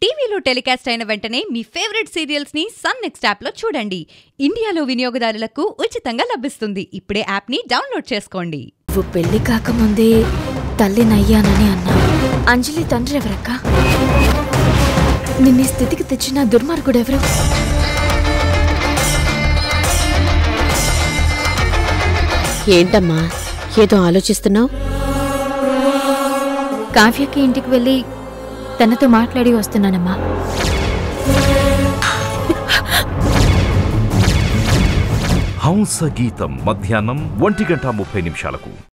టీవీలో టెలికాస్ట్ అయిన వెంటనే మీ ఫేవరెట్ సీరియల్స్ ని సన్ నెక్స్ట్ యాప్ లో చూడండి ఇండియాలో వినియోగదారులకు ఉచితంగా లభిస్తుంది ఇప్పుడే యాప్ ని డౌన్లోడ్ చేసుకోండి నువ్వు పెళ్లి కాకముందే తల్లినయ్యానని అన్నావు అంజలి తండ్రి ఎవరక్క నిన్ను ఈ స్థితికి తెచ్చిన దుర్మార్గుడెవరు ఏంటమ్మా ఏదో ఆలోచిస్తున్నావు కావ్యకి ఇంటికి వెళ్ళి తనతో మాట్లాడి వస్తున్నానమ్మా హంస గీతం మధ్యాహ్నం ఒంటి గంట ముప్పై నిమిషాలకు